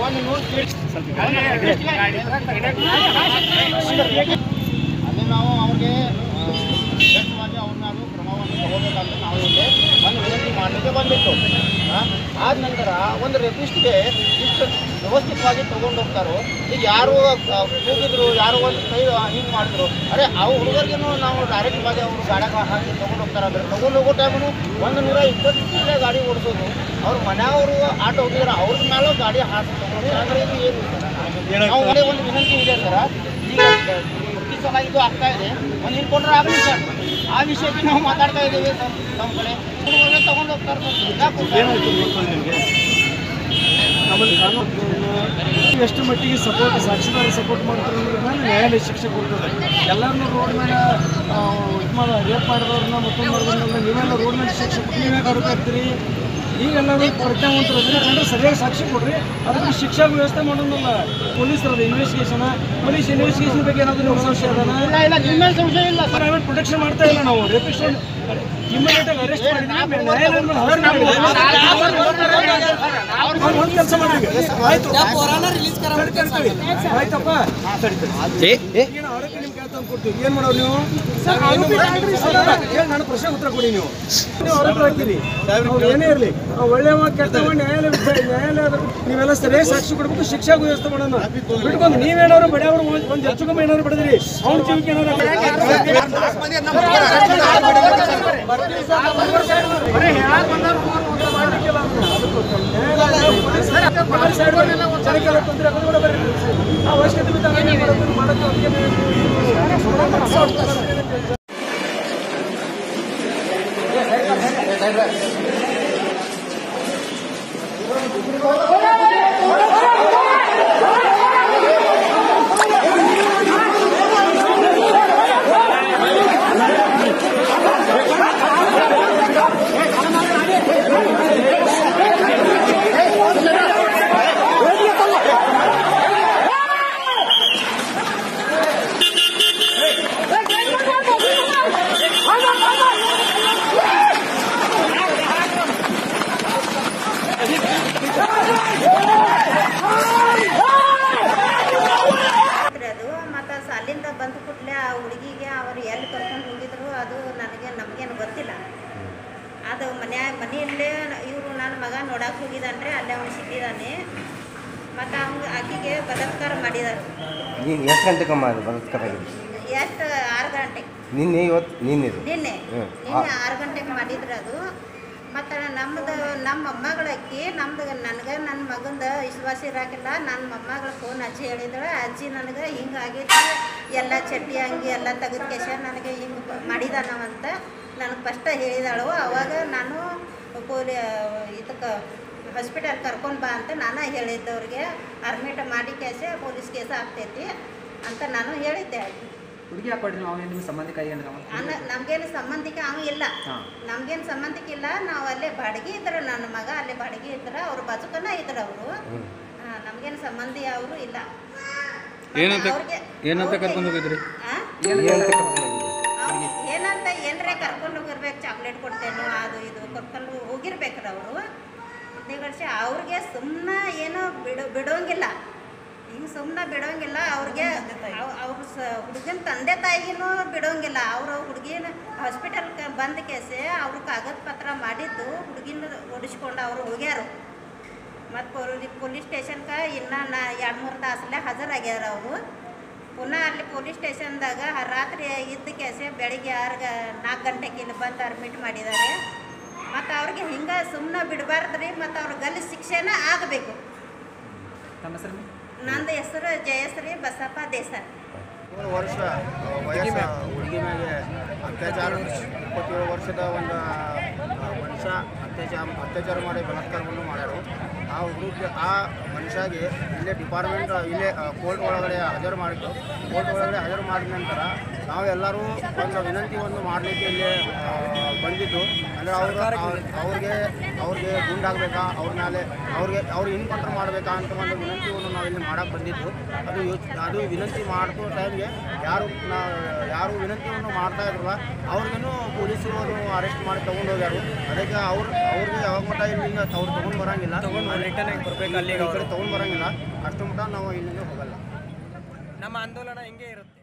ಒಂದು ನೂರು ಫೀಟ್ ಅಲ್ಲಿ ನಾವು ಅವ್ರಿಗೆ ವ್ಯಕ್ತವಾಗಿ ಅವ್ರನ್ನ ಅದು ಕ್ರಮವನ್ನು ತಗೋಬೇಕಂತ ನಾವು ಇಲ್ಲಿ ಒಂದು ವಿನಂತಿ ಮಾಡಲಿಕ್ಕೆ ಬಂದಿತ್ತು ಆ, ಆದ ನಂತರ ಒಂದು ರೆಪಿಸ್ಟ್ಗೆ ಇಷ್ಟು ವ್ಯವಸ್ಥಿತವಾಗಿ ತಗೊಂಡು ಹೋಗ್ತಾರೋ ಈಗ ಯಾರು ಆ, ಕೂಗಿದ್ರು ಯಾರು ಒಂದು ಕೈ ಹಿಂಗೆ ಮಾಡಿದ್ರು ಅರೆ ಆ ಹುಡುಗರಿಗೂ ನಾವು ಡೈರೆಕ್ಟ್ ಆಗಿ ಅವರು ಗಾಡಿಗೆ ಹಾಕಿ ತೊಗೊಂಡು ಹೋಗ್ತಾರೆ ಅಂದ್ರೆ ತೊಗೊಂಡು ಹೋಗೋ ಟೈಮು ಒಂದು ನೂರ ಇಪ್ಪತ್ತು ಸ್ಪೀಡೇ ಗಾಡಿ ಓಡಿಸೋದು ಅವ್ರ ಮನೆಯವರು ಆಟೋ ಹೋಗಿದ್ರೆ ಅವ್ರ ಮೇಲೂ ಗಾಡಿ ಹಾಕಿ ತೊಗೊಂಡು ಅಂದ್ರೆ ಇದು ಏನು ನಾವು ಒಳ್ಳೆ ಒಂದು ವಿನಂತಿ ಇದೆ ಸರ್ ಈಗ ಪ್ರತಿ ಸಲ ಇದು ಆಗ್ತಾ ಇದೆ ಒಂದು ಇನ್ಕೊಂಡ್ರೆ ಆಗಲಿ ಸರ್ ಆ ವಿಷಯಕ್ಕೆ ನಾವು ಮಾತಾಡ್ತಾ ಇದ್ದೀವಿ ನಮ್ಮ ನಮ್ಮ ಕಡೆ ಹುಡುಗರೇ ತಗೊಂಡು ಹೋಗ್ತಾರೆ ಸರ್ ಯಾಕೆ ನಮ್ಮಲ್ಲಿ ಕಾನೂನು ಎಷ್ಟು ಮಟ್ಟಿಗೆ ಸಪೋರ್ಟ್ ಸಾಕ್ಷಿದಾರ ಸಪೋರ್ಟ್ ಮಾಡ್ತಾರೆ ಅನ್ನೋದ್ರ ಮೇಲೆ ನ್ಯಾಯಾಲಯ ಶಿಕ್ಷೆ ಕೊಡ್ತದೆ ಎಲ್ಲರನ್ನೂ ರೋಡ್ ಮೇಲೆ ಆ, ಇದು ಮಾಡ ರೇಪ್ ಮಾಡಿದವ್ರನ್ನ ಮತ್ತೊಂದು ಮಾಡಿದವ್ರನ್ನ ನೀವೆಲ್ಲ ರೋಡ್ ಮೇಲೆ ಶಿಕ್ಷೆ ಕೊಟ್ಟು ನೀವೇ ಕಡ್ಕೊಳ್ತೀರಿ ಈಗೆಲ್ಲರೂ ಪ್ರಜ್ಞಾವಂತರು ಅಂದ್ರೆ ಕಂಡ್ರೆ ಸರಿಯಾಗಿ ಸಾಕ್ಷಿ ಕೊಡ್ರಿ ಅದಕ್ಕೆ ಶಿಕ್ಷಾ ವ್ಯವಸ್ಥೆ ಮಾಡೋದಲ್ಲ ಪೊಲೀಸರದ ಇನ್ವೆಸ್ಟಿಗೇಷನ್ ಪೊಲೀಸ್ ಇನ್ವೆಸ್ಟಿಗೇಷನ್ ಬಗ್ಗೆ ಏನಾದರೂ ನಿಮ್ಗೆ ಸಂಶಯ ಅದನ್ನ ಇಲ್ಲ ಇಲ್ಲ ನಿಮ್ಮ ಮೇಲೆ ಸಂಶಯ ಇಲ್ಲ ಸರ್ ಪ್ರೈವೇಟ್ ಪ್ರೊಟೆಕ್ಷನ್ ಮಾಡ್ತಾ ಇಲ್ಲ ನಾವು ರೇಪಿಸ್ಟ್ ಇಮಿಡಿಯೇಟ್ ಆಗಿ ಅರೆಸ್ಟ್ ಮಾಡಿದ್ವಿ ನ್ಯಾಯಾಲಯದ ಮೇಲೆ ಹರಣ ಮಾಡಿದ್ವಿ ಒಂದು ಕೆಲಸ ಮಾಡ್ರಿ ಆಯ್ತು ಆಯ್ತಪ್ಪ ಏನು ಆರೋಗ್ಯ ನಿಮ್ಗೆ ಕೇಳ್ತಾ ಕೊಡ್ತೀವಿ ಏನ್ ಮಾಡೋರು ನೀವು ಹೇಳಿ ನಾನು ಪ್ರಶ್ನೆ ಉತ್ತರ ಕೊಡಿ ನೀವು ನೀವು ಆರೋಪ ಹಾಕ್ತೀರಿ ಅವ್ರು ಏನೇ ಇರಲಿ ಒಳ್ಳೆವ ಕೆಟ್ಟವ ನ್ಯಾಯಾಲಯ ವಿಚಾರ- ನ್ಯಾಯಾಲಯ ಅದ್ರ- ನೀವೆಲ್ಲ ಸರಿಯಾಗಿ ಸಾಕ್ಷಿ ಕೊಡ್ಬೇಕು ಶಿಕ್ಷಾ ವ್ಯವಸ್ಥೆ ಮಾಡೋಣ ಬಿಟ್ಕೊಂಡು ನೀವೇನಾದ್ರು ಬಡಿಯವರು ಒಂದು ಹೆಚ್ಚು ಕಮ್ಮಿ ಏನಾದ್ರು ಬಡಿದ್ರಿ ಅವ್ನ ಜೀವಕ್ಕೆ ಅವಶ್ಯಕತೆ ಬಿದ್ದಾಗ ಏನ್ ಮಾಡೋದು? ಮಾಡೋದು ಅದಕ್ಕೆ ಅದು ಮತ್ತು ಅಲ್ಲಿಂದ ಬಂದ ಕೂಡಲೇ ಆ ಹುಡುಗಿಗೆ ಅವರು ಎಲ್ಲಿ ಕರ್ಕೊಂಡು ಹೋಗಿದ್ರು ಅದು ನನಗೆ ನಮಗೇನು ಗೊತ್ತಿಲ್ಲ ಅದು ಮನ್ಯಾ ಮನೆಯಲ್ಲೇ ಇವರು ನನ್ನ ಮಗ ನೋಡಕ್ಕೆ ಹೋಗಿದ್ದಾನ್ರಿ ಅಲ್ಲೇ ಅವನು ಸಿಕ್ಕಿದ್ದಾನೆ ಮತ್ತು ಅವ್ನು ಆಕೆಗೆ ಬಲಾತ್ಕಾರ ಮಾಡಿದ್ದಾರೆ ನೀನು ಎಷ್ಟು ಗಂಟೆಗಮ್ಮ ಅದು ಬಲಾತ್ಕಾರ ಆಗಿದೆ ಎಷ್ಟು ಆರು ಗಂಟೆಗೆ ನಿನ್ನೆ ಇವತ್ತು ನಿನ್ನಿದು ನಿನ್ನೆ ಹ್ಮ್. ನಿನ್ನೆ ಆರು ಗಂಟೆಗೆ ಮಾಡಿದ್ರು ಅದು ಮತ್ತು ನಮ್ಮದು ನಮ್ಮ ಮೊಮ್ಮಗಳಕ್ಕಿ ನಮ್ದು ನನಗೆ ನನ್ನ ಮಗಂದು ವಿಶ್ವಾಸ ಇರಾಕಿಲ್ಲ ನನ್ನ ಮೊಮ್ಮಗಳ ಫೋನ್ ಹಚ್ಚಿ ಹೇಳಿದಳು ಅಜ್ಜಿ ನನಗೆ ಹಿಂಗೆ ಆಗೈತಿ ಎಲ್ಲ ಚಟ್ಟಿ ಅಂಗಿ ಎಲ್ಲ ತೆಗೆದು ಕೇಶ ನನಗೆ ಹಿಂಗೆ ಮಾಡಿದಾನವಂತ ನನಗೆ ಫಸ್ಟ್ ಹೇಳಿದಾಳು ಅವಾಗ ನಾನು ಪೋಲಿ ಇದಕ್ಕೆ ಹಾಸ್ಪಿಟಲ್ ಕರ್ಕೊಂಡು ಬಾ ಅಂತ ನಾನು ಹೇಳಿದ್ದವ್ರಿಗೆ ಅಡ್ಮಿಟ್ ಮಾಡಿ ಕೇಸೆ ಪೊಲೀಸ್ ಕೇಸ್ ಆಗ್ತೈತಿ ಅಂತ ನಾನು ಹೇಳಿದ್ದೆ ಹುಡುಗಿ ಹಾಕೊಡ್ರಿ ನಾವು ನಿಮ್ಮ ಸಂಬಂಧಿಕ ಏನ್ರ ಅನ್ನ ನಮ್ಗೇನು ಸಂಬಂಧಿಕ ಅವ ಇಲ್ಲ ಹಾಂ ನಮ್ಗೇನು ಸಂಬಂಧಿಕ ಇಲ್ಲ ನಾವು ಅಲ್ಲೇ ಬಾಡಿಗೆ ಇದ್ರು ನನ್ನ ಮಗ ಅಲ್ಲೇ ಬಾಡಿಗೆ ಇದ್ರು ಅವ್ರ ಬದುಕನ ಇದ್ರು ಅವರು ನಮ್ಗೇನು ಸಂಬಂಧಿ ಅವರು ಇಲ್ಲ ಏನಂತ- ಅವ್ರಿಗೆ- ಏನಂತ ಅವ್ರಿಗೆ- ಕರ್ಕೊಂಡ್ ಹೋಗಿದ್ರಿ? ಆ? ಏನಂತ ಕರ್ಕೊಂಡು ಹೋಗಿದ್ದು? ಅವ್ರು ಏನಂತ ಏನರೇ ಕರ್ಕೊಂಡು ಹೋಗಿರ್ಬೇಕು ಚಾಕ್ಲೇಟ್ ಕೊಡ್ತೇನೋ ಅದು ಇದು ಕರ್ಕೊಂಡು ಹೋಗಿರ್ಬೇಕ್ರ ಅವರು ಹದಿನೈದು ವರ್ಷ ಅವ್ರಿಗೆ ಸುಮ್ಮನೆ ಏನೋ ಬಿಡೋ ಬಿಡೋಂಗಿಲ್ಲ ಹಿಂಗೆ ಸುಮ್ಮನೆ ಬಿಡೋಂಗಿಲ್ಲ ಅವ್ರಿಗೆ ಅವ್- ಅವ್ರ ಸ ಹುಡುಗನ ತಂದೆ ತಾಯಿಗೂ ಬಿಡೋಂಗಿಲ್ಲ ಅವರು ಹುಡುಗಿನ ಹಾಸ್ಪಿಟಲ್ ಬಂದ ಕೇಸೆ ಅವ್ರು ಕಾಗದ ಪತ್ರ ಮಾಡಿದ್ದು ಹುಡುಗಿನ ಓಡಿಸ್ಕೊಂಡು ಅವರು ಹೋಗ್ಯಾರು ಮತ್ತು ಪೊಲೀಸ್ ಸ್ಟೇಷನ್ಗೆ ಇನ್ನೂ ನಾ ಎರಡು ಮೂರು ತಾಸಲ್ಲೇ ಹಾಜರಾಗ್ಯಾರ ಅವರು ಪುನಃ ಅಲ್ಲಿ ಪೊಲೀಸ್ ಸ್ಟೇಷನ್ದಾಗ ರಾತ್ರಿ ಇದ್ದ ಕೇಸೆ ಬೆಳಿಗ್ಗೆ ಆರು ಗ ನಾಲ್ಕು ಗಂಟೆಗೆ ಇಲ್ಲಿ ಬಂದು ಅಡ್ಮಿಟ್ ಮಾಡಿದ್ದಾರೆ ಮತ್ತು ಅವ್ರಿಗೆ ಹಿಂಗೆ ಸುಮ್ಮನೆ ಬಿಡಬಾರ್ದು ರೀ ಮತ್ತು ಅವ್ರ ಗಲ್ಲಿ ಶಿಕ್ಷೆನ ಆಗಬೇಕು ತಮ್ಮ ಹೆಸರು ನಂದು ಹೆಸರು ಜಯಶ್ರೀ ಬಸಪ್ಪ ದೇಸಾಯಿ ಮೂರು ವರ್ಷ ವಯಸ್ಸ ಹುಡುಗಿ ಮೇಲೆ ಅತ್ಯಾಚಾರ ಇಪ್ಪತ್ತೇಳು ವರ್ಷದ ಒಂದು ಆ, ಮನುಷ್ಯ ಅತ್ಯಾಚಾರ ಅತ್ಯಾಚಾರ ಮಾಡಿ ಬಲಾತ್ಕಾರವನ್ನು ಮಾಡ್ಯಾರು ಆ ಹುಡುಗ ಆ ಮನುಷ್ಯಗೆ ಇಲ್ಲೇ ಡಿಪಾರ್ಟ್ಮೆಂಟ್ ಇಲ್ಲೇ ಕೋರ್ಟ್ ಒಳಗಡೆ ಹಾಜರು ಮಾಡಿದ್ದು ಕೋರ್ಟ್ ಒಳಗಡೆ ಹಾಜರು ಮಾಡಿದ ನಂತರ ನಾವೆಲ್ಲರೂ ಒಂದು ವಿನಂತಿ ಒಂದು ಮಾಡಲಿಕ್ಕೆ ಇಲ್ಲೇ ಆ, ಬಂದಿದ್ದು ಅಂದರೆ ಅವರು ಅವ್ರಿಗೆ ಅವ್ರಿಗೆ ಗುಂಡಾಗಬೇಕಾ ಅವ್ರ ಮೇಲೆ ಅವ್ರಿಗೆ ಅವ್ರಿಗೆ ಎನ್ಕೌಂಟರ್ ಮಾಡಬೇಕಾ ಅಂತ ಒಂದು ವಿನಂತಿಯನ್ನು ನಾವು ಇಲ್ಲಿ ಮಾಡಕ್ಕೆ ಬಂದಿದ್ದು ಅದು ಯೋಚ್ ಅದು ವಿನಂತಿ ಮಾಡ್ತೋ ಟೈಮ್ಗೆ ಯಾರು ನಾ ಯಾರು ವಿನಂತಿಯನ್ನು ಮಾಡ್ತಾ ಇದ್ರಲ್ಲ ಅವ್ರಿಗೇನು ಪೊಲೀಸರು ಅದು ಅರೆಸ್ಟ್ ಮಾಡಿ ತೊಗೊಂಡು ಹೋಗ್ಯಾರು ಅದಕ್ಕೆ ಅವ್ರು ಅವ್ರಿಗೆ ಯಾವಾಗ ಮಟ್ಟ ಇಲ್ಲಿಂದ ಅವ್ರು ತೊಗೊಂಡು ಬರೋಂಗಿಲ್ಲ ರಿಟರ್ನ್ ಆಗಿ ಬರ್ಬೇಕು ಅಲ್ಲಿಗೆ ಈ ಕಡೆ ತೊಗೊಂಡು ಬರೋಂಗಿಲ್ಲ ಅಷ್ಟು ಮಟ್ಟ ನಾವು ಇಲ್ಲಿಂದ ಹೋಗಲ್ಲ ನಮ್ಮ ಆಂದೋಲನ ಹಿಂಗೆ ಇರುತ್ತೆ